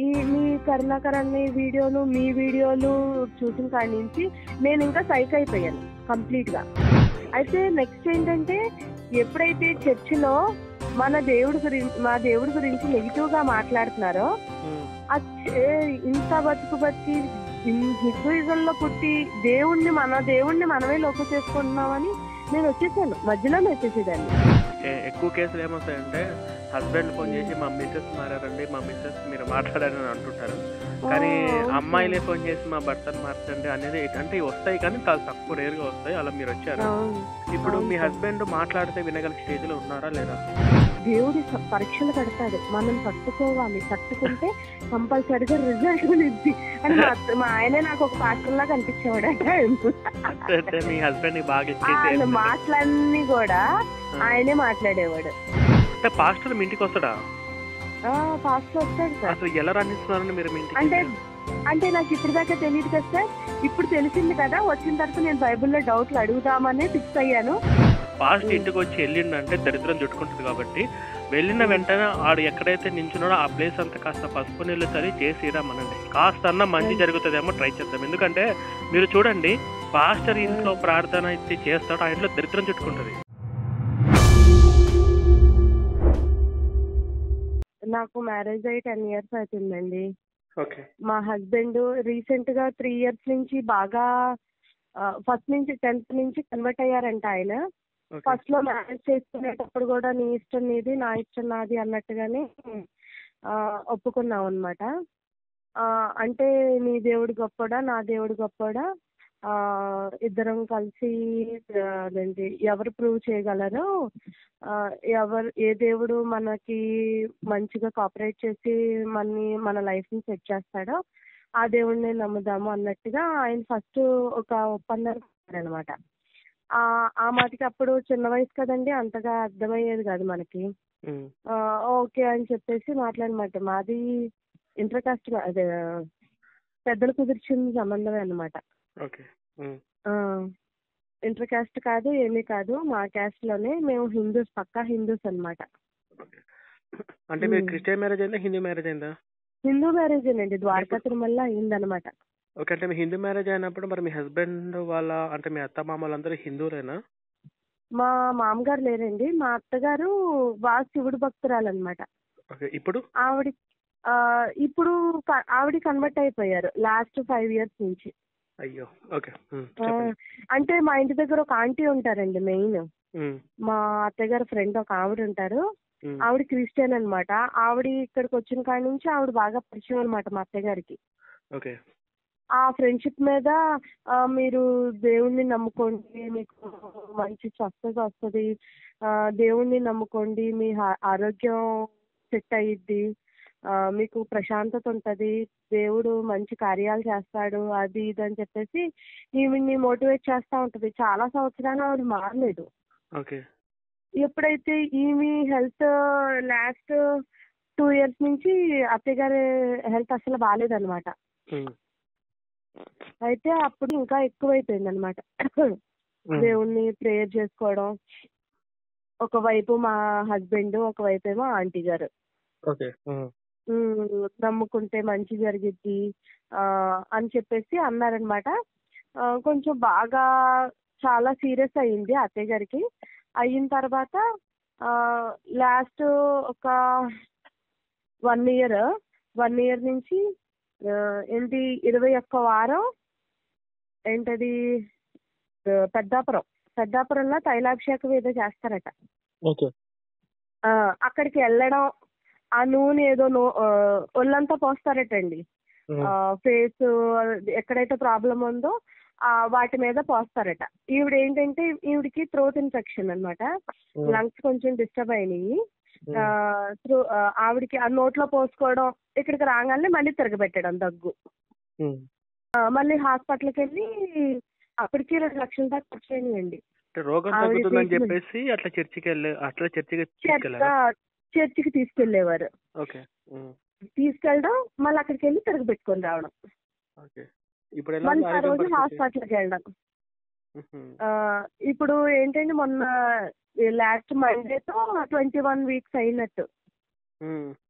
ఈ మీ కరుణాకర్ అనే వీడియోలు మీ వీడియోలు చూసిన కాడి నుంచి నేను ఇంకా సైక్ అయిపోయాను కంప్లీట్ గా అయితే నెక్స్ట్ ఏంటంటే ఎప్పుడైతే చర్చిలో మన దేవుడి గురించి మా దేవుడి గురించి నెగిటివ్ గా మాట్లాడుతున్నారో ఉమ్, ఆ చే- ఇంత బతుకు బతికి హిందూయిజంలో పుట్టి దేవుణ్ణి మన దేవుణ్ణి మనమే లోపు చేసుకుంటున్నామని నేను వచ్చేసాను మధ్యలోనే వచ్చేసేదాన్ని ఏ- ఎక్కువ కేసులు ఏమొస్తాయంటే హస్బెండ్ ఫోన్ చేసి మా మిస్సెస్ మారారండి మా మిస్సెస్ మీరు మాట్లాడారని అంటుంటారు కానీ ఆ, ఓకే. అమ్మాయిలే ఫోన్ చేసి మా భర్తను మార్చండి అనేది అంటే ఇవి వస్తాయి కానీ చాలా తక్కువ రేర్ గా వస్తాయి అలా మీరు వచ్చారు అవును. ఇప్పుడు మీ అవును. హస్బెండ్ మాట్లాడితే వినగల స్టేజ్ లో ఉన్నారా లేదా దేవుడి స- పరీక్షలు పెడతాడు మనం తట్టుకోవాలి తట్టుకుంటే కంపల్సరిగా రిజల్ట్ ఉంది అని మా అత్త- మా ఆయనే నాకు ఒక పాత్ర లాగా అనిపించేవాడు అంటే అంటే మీ హస్బెండ్ బాగా ఆయన ఇచ్చేసి మాటలన్నీ కూడా ఆయనే మాట్లాడేవాడు అంటే పాస్టర్ మీ ఇంటికి వస్తాడా ఫాస్ట్ వస్తాడు సార్ అసలు ఎలా రన్నిస్తున్నారని మీరు మీ ఇంటికి అంటే అంటే నాకు ఇప్పుడు దాకా తెలియదు కదా సార్ ఇప్పుడు తెలిసింది కదా వచ్చిన తర్వాత నేను బైబిల్లో డౌట్లు అడుగుదామని ఫిక్స్ అయ్యాను పాస్ట్ ఇంటికి వచ్చి వెళ్ళిండంటే దరిద్రం చుట్టుకుంటుంది కాబట్టి వెళ్ళిన వెంటనే ఆడు ఎక్కడైతే నించున్నాడో ఆ ప్లేస్ అంతా కాస్త పసుపు నీళ్ళు చల్లి చేసి రమ్మనండి కాస్త అన్న మంచి జరుగుతుందేమో ట్రై చేద్దాం ఎందుకంటే మీరు చూడండి పాస్టర్ ఇంట్లో ప్రార్థన ఇచ్చి చేస్తాడు ఆ ఇంట్లో దరిద్రం చుట్టుకుంటుంది నాకు మ్యారేజ్ అయ్యి టెన్ ఇయర్స్ అవుతుందండి ఓకే మా హస్బెండ్ రీసెంట్ గా త్రీ ఇయర్స్ నుంచి బాగా ఫస్ట్ నుంచి టెన్త్ నుంచి కన్వర్ట్ అయ్యారంట ఆయన ఓకే ఫస్ట్ లో మ్యారేజ్ చేసుకునేటప్పుడు కూడా నీ ఇష్టం నీది నా ఇష్టం నాది అన్నట్టుగానే ఆ, ఒప్పుకున్నాం అనమాట అంటే నీ దేవుడు గొప్పడా నా దేవుడు గొప్పడా ఆ, ఇద్దరం కలిసి ఆ, అదేంటి ఎవరు ప్రూవ్ చేయగలరు ఆ, ఎవరు ఏ దేవుడు మనకి మంచిగా కోఆపరేట్ చేసి మనని మన లైఫ్ని సెట్ చేస్తాడో ఆ దేవుడిని నమ్ముదాము అన్నట్టుగా ఆయన ఫస్ట్ ఒక ఒప్పందం అనమాట ఆ ఆ మాటకి అప్పుడు చిన్న వయసు కదండి అంతగా అర్థమయ్యేది కాదు మనకి ఉమ్, ఆ, ఓకే అని చెప్పేసి మాట్లాడమాట మాది ఇంటర్ కాస్ట్ అదే పెద్దలు కుదిర్చిన సంబంధమే అన్నమాట ఓకే ఉమ్, ఇంటర్ కాస్ట్ కాదు ఏమీ కాదు మా caste లోనే మేము హిందూస్ పక్కా హిందూస్ అన్నమాట ఓకే అంటే మీరు ఉమ్. క్రిస్టియన్ మ్యారేజ్ అయిందా హిందూ మ్యారేజ్ అయిందా హిందూ మ్యారేజ్ అండి ద్వారకా తిరుమల అయిందనమాట ఓకే అంటే మీ హిందూ మ్యారేజ్ అయినప్పుడు మరి మీ హస్బెండ్ వాళ్ళ అంటే మీ అత్త మామలందరూ హిందువులేనా మా మామగారు లేరండి మా అత్తగారు బాగా శివుడు భక్తురాలన్నమాట ఓకే ఇప్పుడు ఆవిడ ఆ, ఇప్పుడు క- ఆవిడ కన్వర్ట్ అయిపోయారు లాస్ట్ ఫైవ్ ఇయర్స్ నుంచి అయ్యో ఓకే ఉమ్, ఆ, చెప్పండి అంటే మా ఇంటి దగ్గర ఒక ఆంటీ ఉంటారండి మెయిన్ ఉమ్, మా అత్తయ్య గారి ఫ్రెండ్ ఒక ఆవిడ ఉంటారు ఉమ్, ఆవిడ క్రిస్టియన్ అన్నమాట ఆవిడ ఇక్కడికి వచ్చిన కాడి నుంచి ఆవిడ బాగా పరిచయం అనమాట మా అత్తయ్య గారికి ఓకే ఆ ఫ్రెండ్షిప్ మీద ఆ, మీరు దేవుణ్ణి నమ్ముకోండి మీకు మంచి స్వస్థత వస్తుంది ఆ, దేవుణ్ణి నమ్ముకోండి మీ హా- ఆరోగ్యం సెట్ అయ్యిద్ది ఆ, మీకు ప్రశాంతత ఉంటుంది దేవుడు మంచి కార్యాలు చేస్తాడు అది ఇది అని చెప్పేసి ఈవిడ్ని మోటివేట్ చేస్తూ ఉంటుంది చాలా సంవత్సరాలు ఆవిడ మారలేదు ఓకే ఎప్పుడైతే ఈమె హెల్త్ లాస్ట్ టూ ఇయర్స్ నుంచి అత్తయ్య గారి హెల్త్ అసలు బాగాలేదన్నమాట ఉమ్, అయితే అప్పుడు ఇంకా ఎక్కువైపోయింది అనమాట ఉమ్, దేవుణ్ణి ప్రేయర్ చేసుకోవడం ఒకవైపు మా హస్బెండ్ ఒకవైపు ఏమో ఆంటీ గారు ఓకే ఉమ్, ఉమ్, నమ్ముకుంటే మంచి జరిగిద్ది ఆ, అని చెప్పేసి అన్నారనమాట కొంచెం బాగా చాలా సీరియస్ అయ్యింది అత్తయ్య గారికి అయిన తర్వాత లాస్ట్ ఒక వన్ ఇయర్ వన్ ఇయర్ నుంచి ఆ, ఏంటి ఇరవై ఒక్క వారం ఏంటది ఆ, పెద్దాపురం పెద్దాపురంలో తైలాభిషేకం ఏదో చేస్తారట ఓకే ఆ, అక్కడికి వెళ్ళడం ఆ నూనె ఏదో నో ఆ, ఒళ్ళంతా పోస్తారటండి ఉమ్, ఫేస్ ఎక్కడైతే ప్రాబ్లం ఉందో ఆ, వాటి మీద పోస్తారట ఈవిడ ఏంటంటే ఈవిడికి థ్రోట్ ఇన్ఫెక్షన్ అన్నమాట ఉమ్, లంగ్స్ కొంచెం డిస్టర్బ్ అయినాయి ఉమ్, ఆ, త్రూ ఆ, ఆవిడకి ఆ నోట్లో పోసుకోవడం ఇక్కడికి రాగానే మళ్ళీ తిరగబెట్టడం దగ్గు ఉమ్. ఆ, మళ్ళీ హాస్పిటల్కి వెళ్ళి అప్పటికి రెండు లక్షల దాకా ఖర్చు అయినాయండి అంటే రోగం ఆవిడ తగ్గుతుందని treatment. చెప్పేసి అట్లా చర్చికి వెళ్ళే అట్లా చర్చికి చర్చ్ తీసుకెళ్ళారా చర్చికి తీసుకెళ్లేవారు ఓకే ఉమ్, తీసుకెళ్ళడం మళ్ళీ అక్కడికి వెళ్ళి తిరగబెట్టుకొని రావడం ఓకే ఇప్పుడు ఎలా మళ్ళీ ఉంది ఆ ఆరోగ్యం రోజు పరిస్థితి? హాస్పిటల్కి వెళ్ళడం ఉహుం, ఆ, ఇప్పుడు ఏంటంటే మొన్న లాస్ట్ మండేతో ట్వంటీ వన్ వీక్స్ అయినట్టు ఉమ్,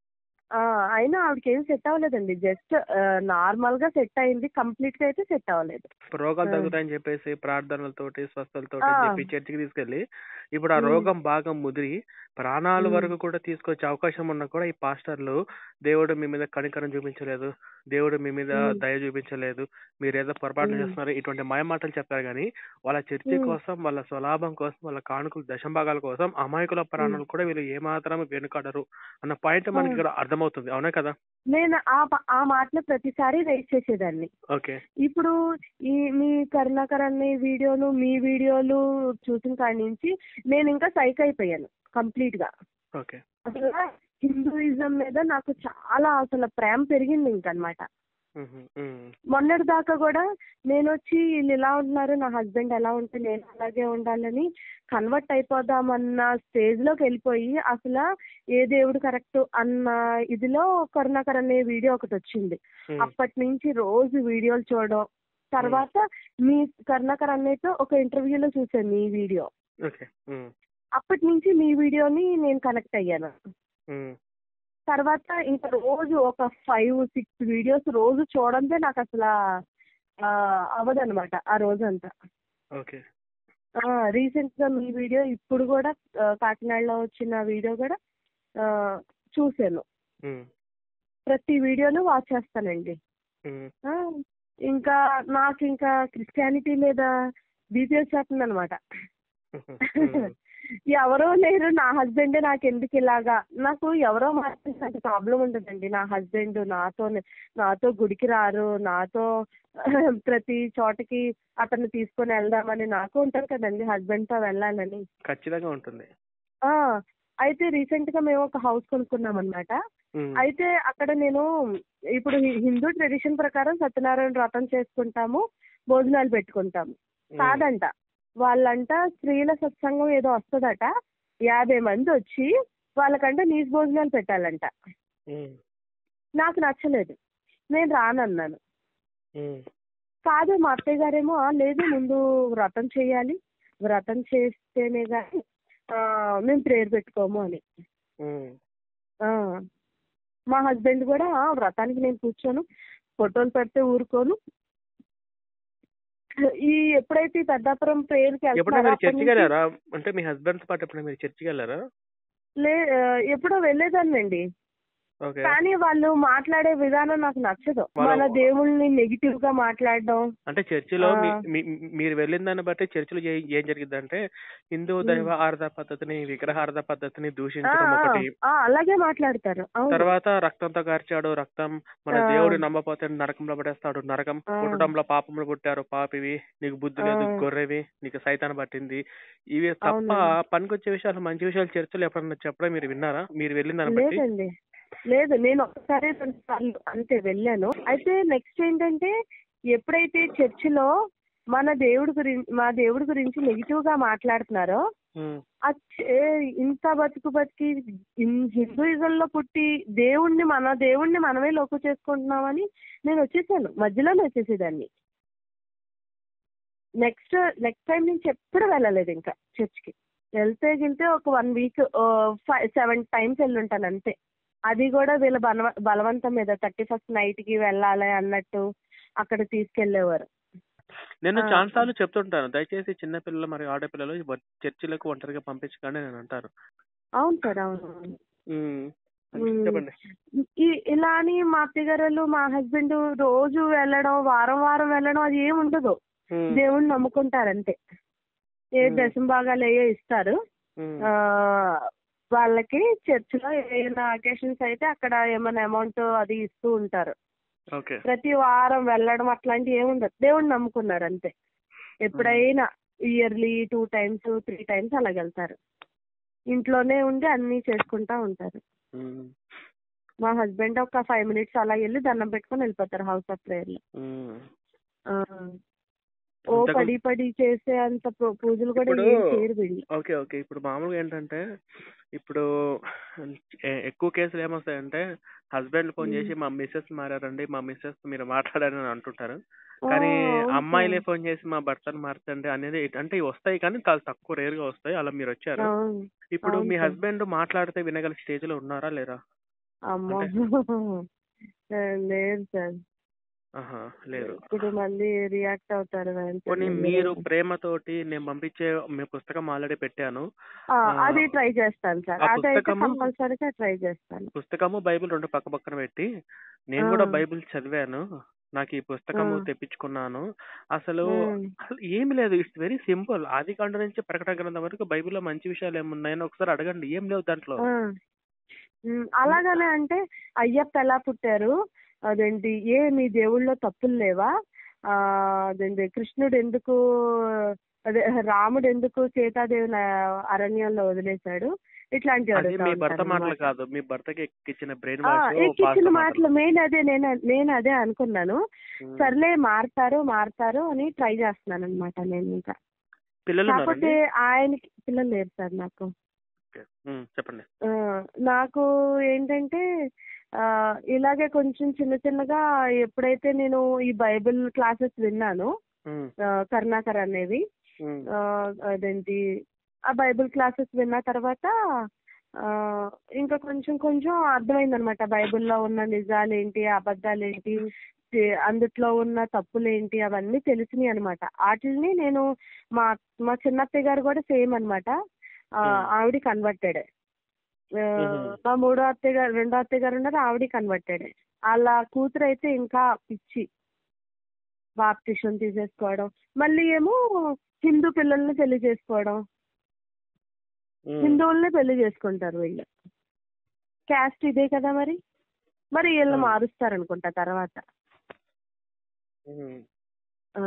ఆ, అయినా ఆవిడకి ఏం సెట్ అవ్వలేదండి జస్ట్ నార్మల్ గా సెట్ అయింది కంప్లీట్ గా అయితే సెట్ అవ్వలేదు ఇప్పుడు రోగాలు ఆ. తగ్గుతాయని చెప్పేసి ప్రార్థనలతోటి స్వస్థలతోటి ఆ. అని చెప్పి చర్చికి తీసుకెళ్ళి ఇప్పుడు ఆ ఉమ్. రోగం బాగా ముదిరి ప్రాణాల ఉమ్. వరకు కూడా తీసుకొచ్చే అవకాశం ఉన్నా కూడా ఈ పాస్టర్లు దేవుడు మీ మీద కనికరం చూపించలేదు దేవుడు మీ మీద ఉమ్. దయ చూపించలేదు మీరు ఏదో పొరపాట్లు ఉమ్. చేస్తున్నారు ఇటువంటి మాయ మాటలు చెప్తారు కానీ వాళ్ళ చర్చి ఉమ్. కోసం వాళ్ళ స్వలాభం కోసం వాళ్ళ కానుకలు దశంభాగాల కోసం అమాయకుల ప్రాణాలు కూడా వీళ్ళు ఏమాత్రం వెనుకాడరు అన్న పాయింట్ మనకి ఆ. ఇక్కడ అర్థమవుతుంది అవునా కదా నేను ఆ ప- ఆ మాటలు ప్రతిసారి రైట్ చేసేదాన్ని ఓకే ఇప్పుడు ఈ మీ కరుణాకర్ అనే వీడియోలు మీ వీడియోలు చూసిన కాడి నుంచి నేను ఇంకా సైక్ అయిపోయాను కంప్లీట్ గా ఓకే అసలు హిందూయిజం మీద నాకు చాలా అసలు ప్రేమ పెరిగింది ఇంకనమాట ఉహు, ఉమ్, మొన్నటి దాకా కూడా నేను వచ్చి వీళ్ళు ఇలా ఉంటున్నారు నా హస్బెండ్ ఎలా ఉంటే నేను అలాగే ఉండాలని కన్వర్ట్ అయిపోదామన్న స్టేజ్ లోకి వెళ్ళిపోయి అసలు ఏ దేవుడు కరెక్ట్ అన్న ఇదిలో కరుణాకర్ అనే వీడియో ఒకటి వచ్చింది ఉమ్, అప్పటి నుంచి రోజు వీడియోలు చూడడం తర్వాత మీ కరుణాకర్ అన్నయ్యతో ఒక ఇంటర్వ్యూలో చూసాను మీ వీడియో ఓకే ఉమ్, అప్పటి నుంచి మీ వీడియోని నేను కనెక్ట్ అయ్యాను ఉమ్, తర్వాత ఇంకా రోజు ఒక ఫైవ్ సిక్స్ వీడియోస్ రోజు చూడందే నాకు అసలు అవ్వదన్నమాట ఆ రోజంతా ఓకే రీసెంట్ గా మీ వీడియో ఇప్పుడు కూడా ఆ, కాకినాడలో వచ్చిన వీడియో కూడా ఆ, చూశాను ఉమ్, ప్రతి వీడియోను వాచ్ చేస్తానండి ఉమ్, ఆ, ఇంకా నాకు ఇంకా క్రిస్టియానిటీ మీద బీపీ వచ్చేస్తుంది అనమాట ఉహు, ఉమ్, ఎవరో లేరు నా హస్బెండే నాకు ఎందుకు ఇలాగా నాకు ఎవరో మాత్రం నాకు ప్రాబ్లం ఉండదండి నా హస్బెండ్ నాతో నాతో గుడికి రారు నాతో ప్రతి చోటకి అతన్ని తీసుకొని వెళ్దామని నాకు ఉంటుంది కదండి husband తో వెళ్ళాలని ఖచ్చితంగా ఉంటుంది ఆ అయితే రీసెంట్ గా మేము ఒక హౌస్ కొనుక్కున్నాం అనమాట ఉమ్, అయితే అక్కడ నేను ఇప్పుడు హి- హిందూ ట్రెడిషన్ ప్రకారం సత్యనారాయణ వ్రతం చేసుకుంటాము భోజనాలు పెట్టుకుంటాము ఉమ్, కాదంట వాళ్ళంట స్త్రీల సత్సంగం ఏదో వస్తుందట యాభై మంది వచ్చి వాళ్ళకంట నీసు భోజనాలు పెట్టాలంట ఉమ్, నాకు నచ్చలేదు నేను రానన్నాను ఉమ్, కాదు మా అత్తయ్య గారేమో "ఆ, లేదు ముందు వ్రతం చేయాలి వ్రతం చేస్తేనే కానీ మేము ప్రేయర్ పెట్టుకోము అని ఉమ్, ఆ, మా హస్బెండ్ కూడా "ఆ, వ్రతానికి నేను కూర్చోను ఫోటోలు పెడితే ఊరుకోను ఈ ఎప్పుడైతే ఈ పెద్దాపురం ప్రేయర్కి ఎప్పుడైనా మీరు వెళ్తున్నారో అప్పటి చర్చికి నుంచి- వెళ్ళారా అంటే మీ హస్బెండ్ పాటు ఎప్పుడైనా మీరు చర్చికి వెళ్ళారా లే ఆ, ఎప్పుడో వెళ్ళేదాన్నండి ఓకే కానీ వాళ్ళు మాట్లాడే విధానం నాకు నచ్చదు వాళ్ళు- మన దేవుళ్ళని నెగిటివ్ గా మాట్లాడడం అంటే చర్చిలో ఆ. మీ- మీ- మీరు వెళ్ళిన దాన్ని బట్టి చర్చిలో ఏ- ఏం జరిగిందంటే హిందూ దైవ ఆరాధన పద్ధతిని విగ్రహారాధన పద్ధతిని ఆ, దూషించడం ఒకటి ఆ, అలాగే మాట్లాడతారు అవును తర్వాత రక్తంతో కార్చాడు రక్తం మన ఆ. దేవుడు నమ్మపోతే నరకంలో పడేస్తాడు నరకం ఆ. పుట్టడంలో పాపములు పుట్టారు పాపివి నీకు బుద్ధి లేదు ఆ. గొర్రెవి నీకు సైతాన్ పట్టింది ఇవి తప్ప అవునండి. పనికొచ్చే విషయాలు మంచి విషయాలు చర్చలు ఎప్పుడన్నా చెప్పడం మీరు విన్నారా మీరు వెళ్ళిన దాన్ని బట్టి లేదండి లేదు నేను ఒకసారి రెండు సార్లు అంతే వెళ్ళాను అయితే నెక్స్ట్ ఏంటంటే ఎప్పుడైతే చర్చిలో మన దేవుడి గురించి మా దేవుడి గురించి నెగిటివ్ గా మాట్లాడుతున్నారో ఉమ్, ఆ చే- ఇంత బతుకు బతికి ఇన్- హిందూయిజంలో పుట్టి దేవుణ్ణి మన దేవుణ్ణి మనమే లోకు చేసుకుంటున్నామని నేను వచ్చేసాను మధ్యలోనే వచ్చేసేదాన్ని నెక్స్ట్ నెక్స్ట్ టైం నుంచి ఎప్పుడు వెళ్ళలేదు ఇంకా చర్చ్కి వెళ్తే గిల్తే ఒక one week five seven times వెళ్ళుంటాను అంతే అది కూడా వీళ్ళ బలవ బలవంతం మీద థర్టీ ఫస్ట్ నైట్కి వెళ్ళాలి అన్నట్టు అక్కడ తీసుకెళ్లేవారు నేను ఆ. చాలా సార్లు చెప్తుంటాను దయచేసి చిన్న పిల్లలు మరియు ఆడపిల్లలు ఈ వ- చర్చిలకు ఒంటరిగా పంపించకండి నేను అంటాను అవును సార్ అవును అవును ఉమ్, ఉమ్. చెప్పండి ఈ- ఇలా అని మా అత్తగారు మా హస్బెండ్ రోజు వెళ్ళడం వారం వారం వెళ్ళడం అది ఏమి ఉండదు ఉమ్, దేవుణ్ణి నమ్ముకుంటారు అంతే ఏ మ్మ్. దశం భాగాలు ఏయో ఇస్తారు ఉమ్, ఆ, వాళ్ళకి చర్చిలో ఏమైనా అకేషన్స్ అయితే అక్కడ ఏమైనా అమౌంట్ అది ఇస్తూ ఉంటారు ఓకే ప్రతి వారం వెళ్ళడం అట్లాంటివి ఏమి ఉండదు దేవుణ్ణి నమ్ముకున్నారు అంతే ఎప్పుడైనా yearly two times three times అలాగ వెళ్తారు ఇంట్లోనే ఉండి అన్నీ చేసుకుంటా ఉంటారు ఉమ్, మా హస్బెండ్ ఒక ఫైవ్ మినిట్స్ అలా వెళ్ళి దండం పెట్టుకొని వెళ్ళిపోతారు హౌస్ ఆఫ్ ప్రేయర్ లో ఉమ్. ఆ. ఓ అంతకు- పడి పడి చేసే అంత పూ- పూజలు కూడా ఇప్పుడు- ఏం చేయరు వీళ్ళు ఓకే ఓకే ఇప్పుడు మామూలుగా ఏంటంటే ఇప్పుడు ఎ- ఎక్కువ కేసులు ఏమొస్తాయంటే హస్బెండ్ ఫోన్ మ్మ్. చేసి మా మిస్సెస్ మారారండి మా మిస్సెస్ మీరు మాట్లాడారని అంటుంటారు ఆ, కానీ అవును అమ్మాయిలే సార్. ఫోన్ చేసి మా భర్తను మార్చండి అనేది అంటే ఇవి వస్తాయి కానీ చాలా తక్కువ రేర్ గా వస్తాయి అలా మీరు వచ్చారు అవును ఇప్పుడు అవును మీ సార్. హస్బెండ్ మాట్లాడితే వినగల స్టేజ్ లో ఉన్నారా లేరా అమ్మో లేదు సార్ ఆహా లేదు ఇప్పుడు మళ్ళీ రియాక్ట్ అవుతారు పోనీ వెంటనే. మీరు ప్రేమతోటి నేను పంపించే మీ పుస్తకం ఆల్రెడీ పెట్టాను ఆ, ఆ, అది ట్రై చేస్తాను సార్ ఆ అదైతే పుస్తకము- కంపల్సరీగా ట్రై చేస్తాను పుస్తకము బైబిల్ రెండు పక్క పక్కన పెట్టి నేను కూడా ఆ. బైబిల్ చదివాను నాకు ఈ పుస్తకము ఆ. తెప్పించుకున్నాను అసలు ఉమ్. అసలు ఏమి లేదు ఇట్స్ వెరీ సింపుల్ ఆది కాండ నుంచి ప్రకటన గ్రంథం వరకు బైబిల్లో మంచి విషయాలు ఏమున్నాయని ఒకసారి అడగండి ఏం లేవు దాంట్లో ఆ. ఉమ్, అలాగనే అంటే అయ్యప్ప ఎలా పుట్టారు అదేంటి ఏ మీ దేవుళ్ళలో తప్పులు లేవా ఆ అదేంటి కృష్ణుడు ఎందుకు అదే రాముడు ఎందుకు సీతాదేవిని అరణ్యంలో వదిలేశాడు ఇట్లాంటివి అది అడుగుతా మీ భర్త ఉంటారు మాటలు అన్నమాట. కాదు మీ భర్తకి ఎక్కిచ్చిన బ్రెయిన్ ఆ, వాష్ ఎక్కించిన మాటలు మెయిన్ అదే నేను నేను అదే అనుకున్నాను సర్లే మారుతారు మారుతారు అని ట్రై చేస్తున్నాను అనమాట నేను ఇంకా పిల్లలు కాకపోతే ఉన్నారండి ఆయనకి పిల్లలు లేరు సార్ నాకు ఓకే. ఉమ్, చెప్పండి ఆ, నాకు ఏంటంటే ఆ, ఇలాగే కొంచెం చిన్న చిన్నగా ఎప్పుడైతే నేను ఈ బైబిల్ క్లాసెస్ విన్నాను ఉమ్, ఆ, కరుణాకర్ అనేవి ఉమ్, ఆ, అదేంటి ఆ బైబిల్ క్లాసెస్ విన్న తర్వాత ఆ, ఇంకా కొంచెం కొంచెం అర్థమైందనమాట బైబిల్లో ఉన్న నిజాలు ఏంటి అబద్ధాలు ఏంటి ఏ- అందుట్లో ఉన్న తప్పులు ఏంటి అవన్నీ తెలిసినాయి అనమాట వాటిని నేను మా మా చిన్నత్తయ్య గారు కూడా సేమ్ అనమాట Hmm. ఆవిడ కన్వర్టెడ్ Mhm. మా మూడో అత్తయ్య గారు రెండో అత్తయ్య గారు ఉన్నారు ఆవిడ కన్వర్టెడ్ వాళ్ళ కూతురు అయితే ఇంకా పిచ్చి బాప్టిషన్ తీసేసుకోవడం మళ్ళీ ఏమో హిందూ పిల్లల్ని పెళ్లి చేసుకోవడం ఉమ్. హిందువుల్ని పెళ్లి చేసుకుంటారు వీళ్ళు క్యాస్ట్ ఇదే కదా మరి మరి వీళ్ళు అవును. మారుస్తారనుకుంటా తర్వాత ఉమ్. ఆ.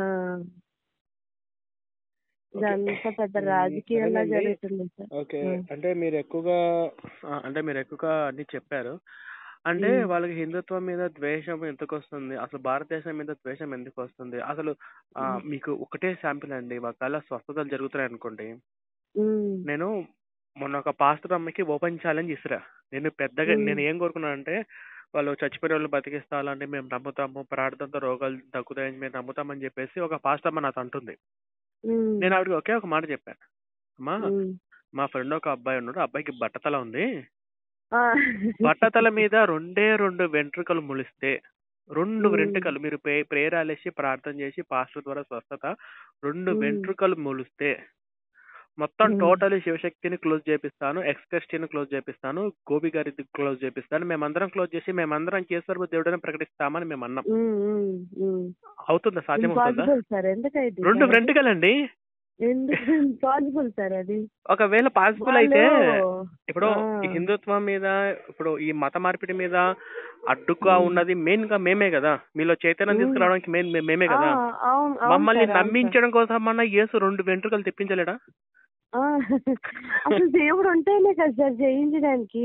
ఇదంతా పెద్ద రాజకీయంగా సరేనండి. జరుగుతుంది సార్ ఓకే ఉమ్. అంటే మీరు ఎక్కువగా ఆ, అంటే మీరు ఎక్కువగా అన్ని చెప్పారు అంటే ఉమ్. వాళ్ళకి హిందుత్వం మీద ద్వేషం ఎందుకు వస్తుంది అసలు భారతదేశం మీద ద్వేషం ఎందుకు వస్తుంది అసలు ఆ, ఉమ్. మీకు ఒకటే శాంపిల్ అండి ఒకవేళ స్వస్థతలు జరుగుతున్నాయి అనుకోండి ఉమ్. నేను మొన్న ఒక పాస్టర్ అమ్మకి ఓపెన్ ఛాలెంజ్ ఇస్తురా నేను పెద్దగా ఉమ్. నేను ఏం కోరుకున్నానంటే వాళ్ళు చచ్చిపోయిన వాళ్ళు బతికిస్తాలంటే మేము నమ్ముతాము ప్రార్థనతో రోగాలు తగ్గుతాయని మేము నమ్ముతామని చెప్పేసి ఒక పాస్టర్ అమ్మ నాతో అంటుంది ఉమ్. నేను ఆవిడకి ఒకే ఒక మాట చెప్పాను అమ్మా ఉమ్. మా ఫ్రెండ్ ఒక అబ్బాయి ఉన్నాడు ఆ అబ్బాయికి బట్టతల ఉంది ఆ. బట్టతల మీద రెండే రెండు వెంట్రుకలు ములిస్తే రెండు మ్మ్. వెంట్రుకలు మీరు ప్రే ప్రేరాలేసి ప్రార్థన చేసి పాస్టర్ ద్వారా స్వస్థత రెండు మ్మ్. వెంట్రుకలు ములిస్తే మొత్తం మ్మ్. టోటల్ శివశక్తిని క్లోజ్ చేపిస్తాను ఎక్స్క్రిస్టిని క్లోజ్ చేపిస్తాను గోపి గారి క్లోజ్ చేపిస్తాను మేమందరం క్లోజ్ చేసి మేమందరం కేసీఆర్ దేవుడని ప్రకటిస్తామని మేము అన్నాం ఉమ్. ఉమ్. ఉమ్. అవుతుందా సాధ్యం అవుతుందా ఇంపాసిబుల్ సార్ ఎందుకైతే రెండు వెంట్రుకలండి ఎందుకు ఇంపాసిబుల్ సార్ అది ఒకవేళ పాసిబుల్ అయితే వాళ్ళు- ఇప్పుడు ఆ. ఈ హిందుత్వం మీద ఇప్పుడు ఈ మత మార్పిడి మీద అడ్డుగా ఉన్నది మెయిన్ గా మేమే కదా మీలో చైతన్యం మ్మ్. తీసుకురావడానికి మెయిన్ మేమే కదా ఆ, అవును అవును మమ్మల్ని సార్, అవును నమ్మించడం కోసం అన్న యేసు రెండు వెంట్రుకలు తెప్పించలేడా సార్. ఆ, అసలు దేవుడు ఉంటేనే కదా సార్ జయించడానికి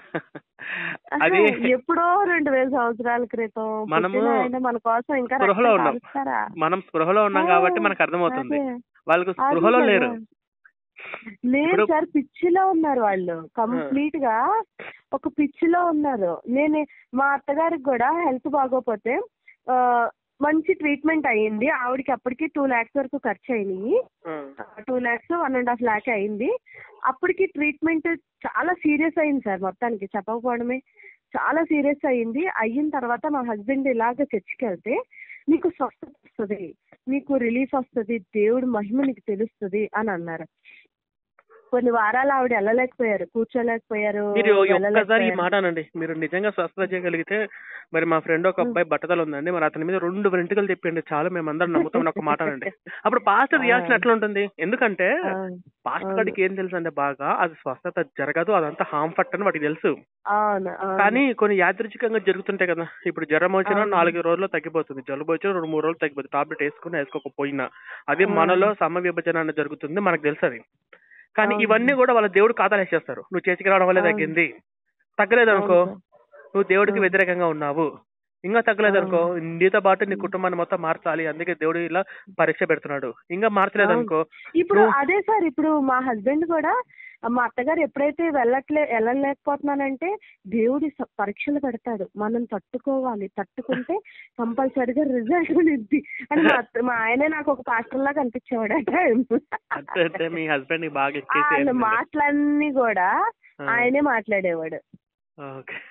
అది అసలు ఎప్పుడో రెండు వేల సంవత్సరాల క్రితం మనము పుట్టిన ఆయన మన కోసం ఇంకా స్పృహలో రక్తం ఉన్నాం. కారుస్తారా? మనం స్పృహలో ఉన్నాం ఆ, కాబట్టి మనకు అర్థమవుతుంది అదే. వాళ్ళకు అది స్పృహలో కదా. లేరు లేదు ఇప్పుడు- సార్ పిచ్చిలో ఉన్నారు వాళ్ళు కంప్లీట్ గా ఒక పిచ్చిలో ఉన్నారు నేను మా అత్తగారికి కూడా హెల్త్ బాగోపోతే ఆ, మంచి ట్రీట్మెంట్ అయ్యింది ఆవిడకి అప్పటికి టూ లాక్స్ వరకు ఖర్చు అయినాయి two lakhs one and half lakh అయింది అప్పటికి ట్రీట్మెంట్ చాలా సీరియస్ అయింది సార్ మొత్తానికి చెప్పకపోవడమే చాలా సీరియస్ అయింది అయిన తర్వాత మా హస్బెండ్ ఇలాగ చర్చికి వెళ్తే నీకు స్వస్థత వస్తుంది నీకు రిలీఫ్ వస్తుంది దేవుడి మహిమ నీకు తెలుస్తుంది అని అన్నారు కొన్ని వారాలు ఆవిడ వెళ్ళలేకపోయారు కూర్చోలేకపోయారు మీరు ఒక్కసారి ఈ వెళ్ళలేకపోయారు. మాట అనండి మీరు నిజంగా స్వస్థత చేయగలిగితే మరి మా ఫ్రెండ్ ఒక అబ్బాయి బట్టతలు ఉందండి మరి అతని మీద రెండు వెంట్రుకలు తెప్పండి చాలు మేము అందరం నమ్ముతామని ఒక మాట అనండి అప్పుడు పాస్టర్ రియాక్షన్ ఎట్లా ఉంటుంది ఎందుకంటే ఆ, పాస్టర్ అవును. గారికి ఏం తెలుసు అంటే బాగా అది స్వస్థత జరగదు అదంతా హార్మ్ఫట్ అని వాడికి తెలుసు అవును అవును. కానీ కొన్ని యాదృచ్ఛికంగా జరుగుతుంటాయి కదా ఇప్పుడు జ్వరం వచ్చినా అవును. నాలుగు రోజుల్లో తగ్గిపోతుంది జలుబు వచ్చినా రెండు మూడు రోజులు తగ్గిపోతుంది టాబ్లెట్ వేసుకుని వేసుకోకపోయినా అది అవును. మనలో సమ విభజన అనేది జరుగుతుంది మనకు తెలుసు అది కానీ అవును. ఇవన్నీ కూడా వాళ్ళ దేవుడు ఖాతాలు వేసేస్తారు నువ్వు చేతికి రావడం వల్లే అవును. తగ్గింది తగ్గలేదు అనుకో అవును సార్. నువ్వు దేవుడికి అవును. వ్యతిరేకంగా ఉన్నావు ఇంకా తగ్గలేదు అనుకో అవును. నీతో పాటు నీ కుటుంబాన్ని మొత్తం మార్చాలి అందుకే దేవుడు ఇలా పరీక్ష పెడుతున్నాడు ఇంకా మార్చలేదు అవును. అనుకో ఇప్పుడు నువ్వు- అదే సార్ ఇప్పుడు మా హస్బెండ్ కూడా మా అత్తగారు ఎప్పుడైతే వెళ్ళట్లే వెళ్ళలేకపోతున్నానంటే దేవుడి స- పరీక్షలు పెడతాడు మనం తట్టుకోవాలి తట్టుకుంటే కంపల్సరిగా రిజల్ట్ ఉంది అని మా అత్త- మా ఆయనే నాకు ఒక పాస్టర్ లాగా అనిపించేవాడు ఆ టైం అంతే అంటే మీ హస్బెండ్ ని బాగా ఎక్కేసి ఆయన వేసింది. మాటలన్నీ కూడా ఆ. ఆయనే మాట్లాడేవాడు ఓకే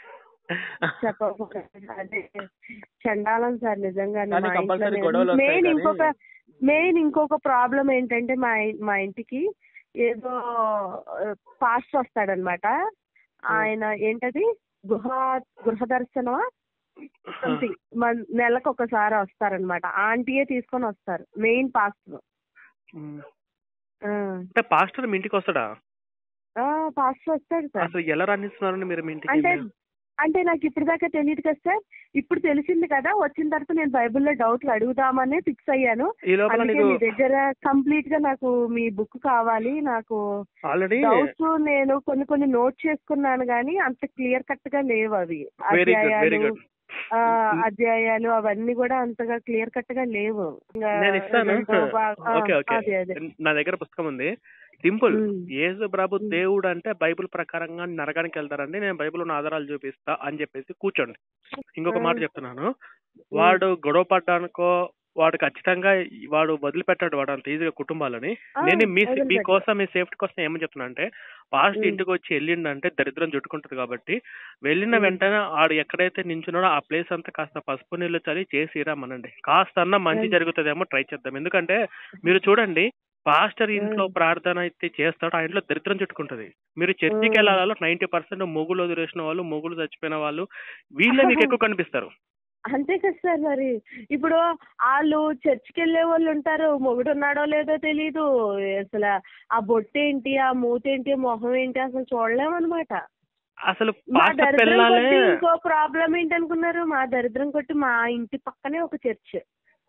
చెప్పకూడదు అదే చండాలం సార్ నిజంగా కానీ compulsory గొడవలు వస్తాయి మెయిన్ కానీ- ఇంకొక మెయిన్ ఇంకొక ప్రాబ్లం ఏంటంటే మా ఇ- మా ఇంటికి ఏదో పాస్ట్ వస్తాడనమాట ఆయన ఏంటది గృహ గృహ దర్శనమా సంథింగ్ నెలకు ఒకసారి వస్తారనమాట ఆంటీయే తీసుకొని వస్తారు మెయిన్ పాస్ట్ ఉమ్. అంటే పాస్టర్ మీ ఇంటికి వస్తాడా పాస్ట్ వస్తాడు సార్ అసలు ఎలా రాణిస్తున్నారండి మీరు మీ ఇంటికి అంటే అంటే నాకు ఇప్పుడు దాకా తెలియదు కదా సార్ ఇప్పుడు తెలిసింది కదా వచ్చిన తర్వాత నేను బైబిల్లో డౌట్లు అడుగుదామని ఫిక్స్ అయ్యాను ఈ లోపల అందుకే నీకు మీ దగ్గర కంప్లీట్ గా నాకు మీ బుక్ కావాలి నాకు ఆల్రెడీ డౌట్స్ నేను కొన్ని కొన్ని నోట్ చేసుకున్నాను కానీ అంత క్లియర్ కట్ గా లేవు అవి వెరీ గుడ్ వెరీ అధ్యాయాలు గుడ్ ఆ, అధ్యాయాలు అవన్నీ కూడా అంతగా క్లియర్ కట్ గా లేవు ఇంకా నేను ఇస్తాను రెండో భా- ఆ, ఓకే ఓకే అదే అదే నా దగ్గర పుస్తకం ఉంది సింపుల్ ఉమ్. యేసు ప్రభు దేవుడు అంటే బైబిల్ ప్రకారంగా నరకానికి వెళ్తారండి నేను బైబిల్ ఉన్న ఆధారాలు చూపిస్తా అని చెప్పేసి కూర్చోండి ఇంకొక మాట చెప్తున్నాను వాడు గొడవ పడ్డానికో వాడు ఖచ్చితంగా వాడు వదిలిపెట్టాడు వాడు అంత ఈజీగా కుటుంబాలని ఆ, నేను మీ వదిలిపెట్టాడు. మీ కోసం మీ సేఫ్టీ కోసం ఏమని చెప్తున్నా అంటే పాస్ట్ ఉమ్. ఇంటికి వచ్చి వెళ్ళిండంటే దరిద్రం చుట్టుకుంటది కాబట్టి వెళ్ళిన ఉమ్. వెంటనే ఆడు ఎక్కడైతే నించున్నాడో ఆ ప్లేస్ అంతా కాస్త పసుపు నీళ్ళు చల్లి చేసి రమ్మనండి కాస్త అన్న మంచి ఉమ్. జరుగుతుందేమో ట్రై చేద్దాం ఎందుకంటే మీరు చూడండి పాస్టర్ ఇంట్లో ఉమ్. ప్రార్థన అయితే చేస్తాడు ఆ ఇంట్లో దరిద్రం చుట్టుకుంటది మీరు చర్చికి ఉమ్. వెళ్ళాలో నైన్టీ పర్సెంట్ మొగులు వదిలేసిన వాళ్ళు మొగులు చచ్చిపోయిన వాళ్ళు వీళ్ళే మీకు ఎక్కువ కనిపిస్తారు అంతే కదా సార్ మరి ఇప్పుడు వాళ్ళు చర్చికి వెళ్ళే వాళ్ళు ఉంటారు మొగుడు ఉన్నాడో లేదో తెలీదు అసలు ఆ బొట్టు ఏంటి ఆ మూతేంటి మొహం ఏంటి అసలు చూడలేమన్నమాట అసలు మా పాస్టర్ దరిద్రం పిల్లలే కొట్టి ఇంకో ప్రాబ్లం ఏంటనుకున్నారు మా దరిద్రం కొట్టి మా ఇంటి పక్కనే ఒక చర్చ్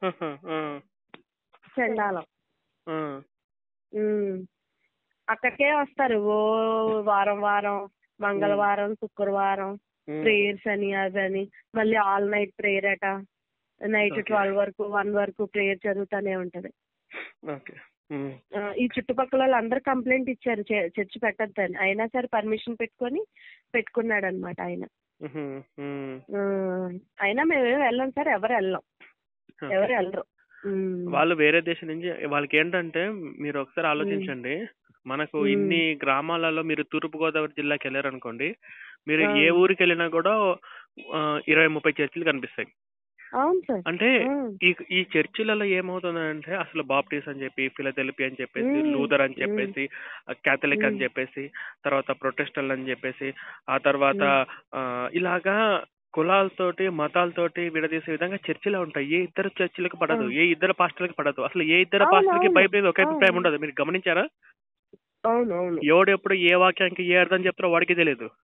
చండాలం ఉమ్. అక్కడికే వస్తారు ఓ వారం వారం మంగళవారం శుక్రవారం ప్రేయర్స్ అని అదని మళ్ళీ ఆల్ నైట్ ప్రేయర్ అట నైట్ Okay. ట్వెల్వ్ వరకు వన్ వరకు ప్రేయర్ జరుగుతూనే ఉంటది ఓకే ఆ, ఈ చుట్టుపక్కల వాళ్ళందరూ కంప్లైంట్ ఇచ్చారు చే- చర్చి పెట్టద్దని అయినా సరే పర్మిషన్ పెట్టుకొని పెట్టుకున్నాడు అనమాట ఆయన ఆ, అయినా మేము వెళ్ళం సార్ ఎవరు వెళ్ళం ఎవరు వెళ్ళరు ఉమ్. వాళ్ళు వేరే దేశం నుంచి వాళ్ళకి ఏంటంటే మీరు ఒకసారి ఆలోచించండి మనకు మ్మ్. ఇన్ని గ్రామాలలో మీరు తూర్పు గోదావరి జిల్లాకి వెళ్ళారు అనుకోండి మీరు ఆ. ఏ ఊరికి వెళ్ళినా కూడా ఆ, ఇరవై ముప్పై చర్చిలు కనిపిస్తాయి అవును సార్ అంటే ఆ. ఈ ఈ చర్చిలలో ఏమవుతుందంటే అసలు బాప్టిస్ అని చెప్పి ఫిలదెల్పి అని చెప్పేసి మ్మ్. లూథర్ అని చెప్పేసి క్యాథలిక్ అని మ్మ్. చెప్పేసి తర్వాత ప్రొటెస్టల్ అని చెప్పేసి ఆ తర్వాత ఆ, ఇలాగా కులాలతోటి మతాలతోటి విడదీసే విధంగా చర్చిలు ఉంటాయి ఏ ఇద్దరు చర్చిలకు పడదు అవును. ఏ ఇద్దరు పాస్టర్లకు పడదు అసలు ఏ ఇద్దరు అవును, పాస్టర్కి అవును. బైబిల్ మీద ఒక అభిప్రాయం అవును. ఉండదు మీరు గమనించారా అవును అవును ఎవడు ఎప్పుడు ఏ వాక్యానికి ఏ అర్థం చెప్తారో వాడికి తెలియదు